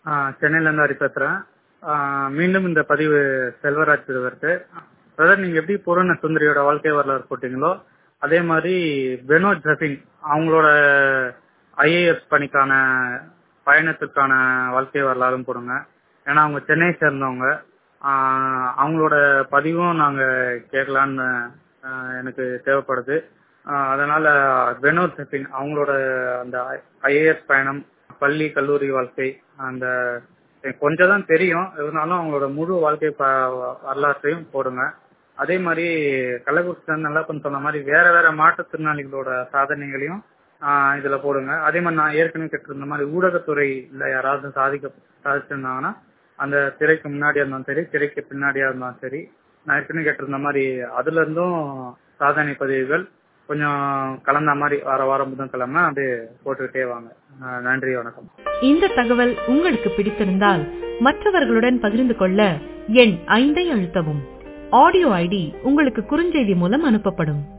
சென்னையிலேருந்து ஹரி பேசுகிறேன் மீண்டும் இந்த பதிவு செல்வராஜ் இருவருக்கு பிரதர் நீங்கள் எப்படி பூரண சுந்தரியோட வாழ்க்கை வரலாறு போட்டீங்களோ அதே மாதிரி பெனோத் ஜபின் அவங்களோட ஐஏஎஸ் பணிக்கான பயணத்துக்கான வாழ்க்கை வரலாறும் போடுங்க ஏன்னா அவங்க சென்னை சேர்ந்தவங்க ஆஹ் அவங்களோட பதிவும் நாங்கள் கேட்கலான்னு ஆஹ் எனக்கு தேவைப்படுது ஆஹ் அதனால பெனோத் ஜபின் அவங்களோட அந்த ஐஏஎஸ் பயணம் பள்ளி கல்லூரி வாழ்க்கை அந்த எனக்கு கொஞ்சம் தான் தெரியும் இருந்தாலும் அவங்களோட முழு வாழ்க்கை ப- வரலாற்றையும் போடுங்க அதே மாதிரி கள்ளக்குறிச்சி நல்லா கொஞ்சம் சொன்ன மாதிரி வேற வேற மாற்றுத்திறனாளிகளோட சாதனைகளையும் ஆஹ் இதுல போடுங்க அதே மாதிரி நான் ஏற்கனவே கேட்டிருந்த மாதிரி ஊடகத்துறையில யாராவது சாதிக்க சாதிச்சிருந்தாங்கன்னா அந்த திரைக்கு முன்னாடியா இருந்தாலும் சரி திரைக்கு பின்னாடியா இருந்தாலும் சரி நான் ஏற்கனவே கேட்டிருந்த மாதிரி அதுல இருந்தும் சாதனை பதிவுகள் கொஞ்சம் கலந்த மாதிரி வார வாரம் புதன்கிழமை அப்படியே போட்டுக்கிட்டே வாங்க ஆஹ் நன்றி வணக்கம் இந்த தகவல் உங்களுக்கு பிடித்திருந்தால் மற்றவர்களுடன் பகிர்ந்து கொள்ள எண் ஐந்தை அழுத்தவும் ஆடியோ ஐடி உங்களுக்கு குறுஞ்செய்தி மூலம் அனுப்பப்படும்